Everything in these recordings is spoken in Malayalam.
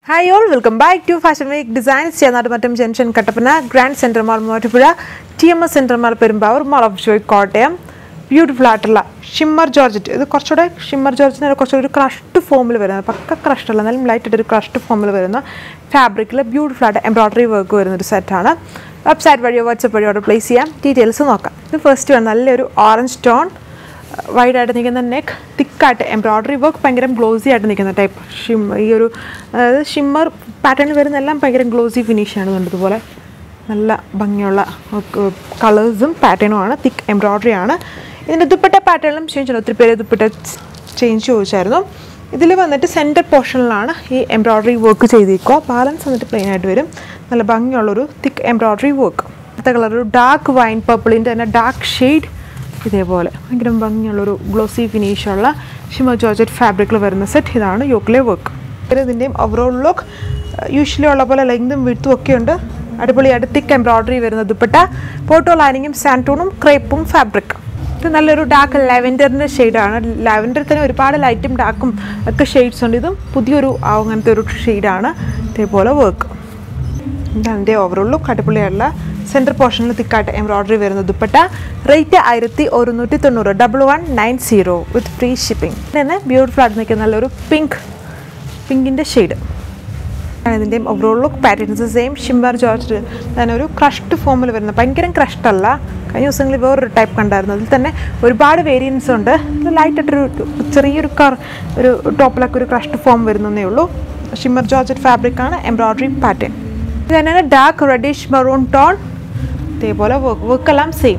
hi all welcome back to fashion week designs Chennattumattam junction Kattappana grand centre mall Muvattupuzha T M S centre mall Perumbavoor mall of Joy Kottayam beautiful ആയിട്ടുള്ള ഷിമ്മർ ജോർജറ്റ് ഇത് കുറച്ചുകൂടെ ഷിമ്മർ ജോർജറ്റിന് കുറച്ചുകൂടി ഒരു ക്രഷ്ഡ് ഫോമിൽ വരുന്ന പക്ക ക്രഷ്ഡ് അല്ല എന്നാലും ലൈറ്റ് ആയിട്ട് ഒരു ക്രഷ്ഡ് ഫോമിൽ വരുന്ന ഫാബ്രിക്കിൽ ബ്യൂട്ടിഫുൾ ആയിട്ട് എംബ്രോയ്ഡറി വർക്ക് വരുന്ന ഒരു സെറ്റാണ് വെബ്സൈറ്റ് വഴിയോ വാട്സപ്പ് വഴിയോ ഓർഡർ പ്ലേസ് ചെയ്യാം ഡീറ്റെയിൽസ് നോക്കാം ഇത് ഫസ്റ്റ് വേണം നല്ലൊരു ഓറഞ്ച് ടോൺ വൈഡായിട്ട് നിൽക്കുന്ന നെക്ക് തിക്കായിട്ട് എംബ്രോയ്ഡറി വർക്ക് ഭയങ്കര ഗ്ലോസി ആയിട്ട് നിൽക്കുന്ന ടൈപ്പ് ഷിം ഈ ഒരു അതായത് ഷിമ്മർ പാറ്റേണിൽ വരുന്ന എല്ലാം ഭയങ്കര ഗ്ലോസി ഫിനിഷാണ് കണ്ടതുപോലെ നല്ല ഭംഗിയുള്ള കളേഴ്സും പാറ്റേണുമാണ് തിക്ക് എംബ്രോയ്ഡറി ആണ് ഇതിൻ്റെ ദുപ്പട്ട പാറ്റേണിലും ചേഞ്ച് ഉണ്ട് ഒത്തിരി പേര് ദുപ്പട്ട ചേഞ്ച് ചോദിച്ചായിരുന്നു ഇതിൽ വന്നിട്ട് സെൻറ്റർ പോർഷനിലാണ് ഈ എംബ്രോയ്ഡറി വർക്ക് ചെയ്തിരിക്കുക ബാലൻസ് വന്നിട്ട് പ്ലെയിൻ ആയിട്ട് വരും നല്ല ഭംഗിയുള്ളൊരു തിക്ക് എംബ്രോയ്ഡറി വർക്ക് അടുത്ത കളർ ഒരു ഡാർക്ക് വൈൻ പർപ്പിളിൻ്റെ തന്നെ ഡാർക്ക് ഷെയ്ഡ് ഇതേപോലെ ഭയങ്കര ഭംഗിയുള്ളൊരു ഗ്ലോസി ഫിനിഷുള്ള ഷിമ ജോർജറ്റ് ഫാബ്രിക്കിൽ വരുന്ന സെറ്റ് ഇതാണ് യോക്കിലെ വർക്ക് ഇതിൻ്റെയും ഓവറോൾ ലുക്ക് യൂഷ്വലി ഉള്ള പോലെ ലെങ്തും വിടുത്തും ഒക്കെ ഉണ്ട് അടിപൊളിയായിട്ട് തിക്ക് എംബ്രോയ്ഡറി വരുന്ന ദുപ്പട്ട ഫോട്ടോ ലൈനിങ്ങും സാൻറ്റൂണും ക്രേപ്പും ഫാബ്രിക് ഇത് നല്ലൊരു ഡാർക്ക് ലാവൻഡറിൻ്റെ ഷെയ്ഡാണ് ലാവൻഡറിൽ തന്നെ ഒരുപാട് ലൈറ്റും ഡാർക്കും ഒക്കെ ഷെയ്ഡ്സ് ഉണ്ട് ഇതും പുതിയൊരു അങ്ങനത്തെ ഒരു ഷെയ്ഡാണ് ഇതേപോലെ വർക്ക് ഇതാണ് എൻ്റെ ഓവറോൾ ലുക്ക് അടിപൊളിയായിട്ടുള്ള സെൻറ്റർ പോർഷനിൽ തിക്കായിട്ട് എംബ്രോയ്ഡറി വരുന്ന ദുപ്പട്ട റേറ്റ് ആയിരത്തി ഒരുന്നൂറ്റി തൊണ്ണൂറ് double one nine zero with free shipping തന്നെ ബ്യൂട്ടിഫുൾ ആയിട്ട് നിൽക്കുന്ന നല്ലൊരു പിങ്ക് പിങ്കിൻ്റെ ഷെയ്ഡ് ഇതിൻ്റെയും overall look patterns same shimmer georgette തന്നെ ഒരു ക്രഷ്ഡ് ഫോമിൽ വരുന്ന ഭയങ്കര ക്രഷ്ഡ് അല്ല കഴിഞ്ഞ ദിവസങ്ങളിൽ വേറൊരു ടൈപ്പ് കണ്ടായിരുന്നു അതിൽ തന്നെ ഒരുപാട് വേരിയൻസ് ഉണ്ട് ലൈറ്റായിട്ടൊരു ചെറിയൊരു കർ ഒരു ടോപ്പിലൊക്കെ ഒരു ക്രഷ്ഡ് ഫോം വരുന്നതേ ഉള്ളൂ ഷിമ്മർ ജോർജറ്റ് ഫാബ്രിക് ആണ് എംബ്രോയ്ഡറി പാറ്റേൺ ഇത് തന്നെയാണ് ഡാർക്ക് റെഡിഷ് മെറൂൺ ടോൺ ഇതേപോലെ വർക്ക് വർക്കെല്ലാം സെയിം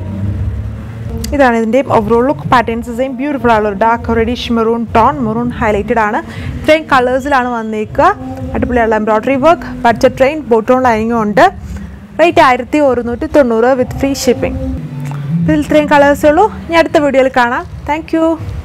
ഇതാണ് ഇതിൻ്റെ overall look patterns same beautiful ആണ് dark reddish maroon tone maroon highlighted ആണ് ഇത്രയും കളേഴ്സിലാണ് വന്നേക്കുക അടിപൊളിയുള്ള embroidery work budget train bottom ലൈനിങ്ങും ഉണ്ട് റേറ്റ് ആയിരത്തി ഒരുന്നൂറ്റി തൊണ്ണൂറ് വിത്ത് ഫ്രീ ഷിപ്പിംഗ് ഇതിൽ ഇത്രയും കളേഴ്സേ ഉള്ളൂ ഇനി അടുത്ത വീഡിയോയിൽ കാണാം താങ്ക്